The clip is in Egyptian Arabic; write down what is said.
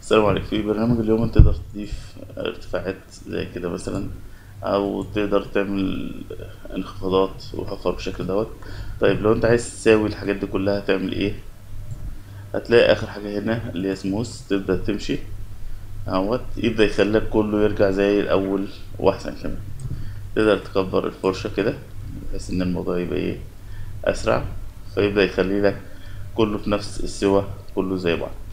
السلام عليكم في برنامج اليوم تقدر تضيف ارتفاعات زي كده مثلا او تقدر تعمل انخفاضات وحفر بالشكل دوت طيب لو انت عايز تساوي الحاجات دي كلها هتعمل ايه هتلاقي اخر حاجة هنا اللي هي سموث تبدأ تمشي اهوت يبدأ يخليك كله يرجع زي الاول واحسن كمان تقدر تكبر الفرشة كده بحيث ان الموضوع يبقى ايه اسرع فيبدأ يخلي لك كله في نفس السوا كله زي بعض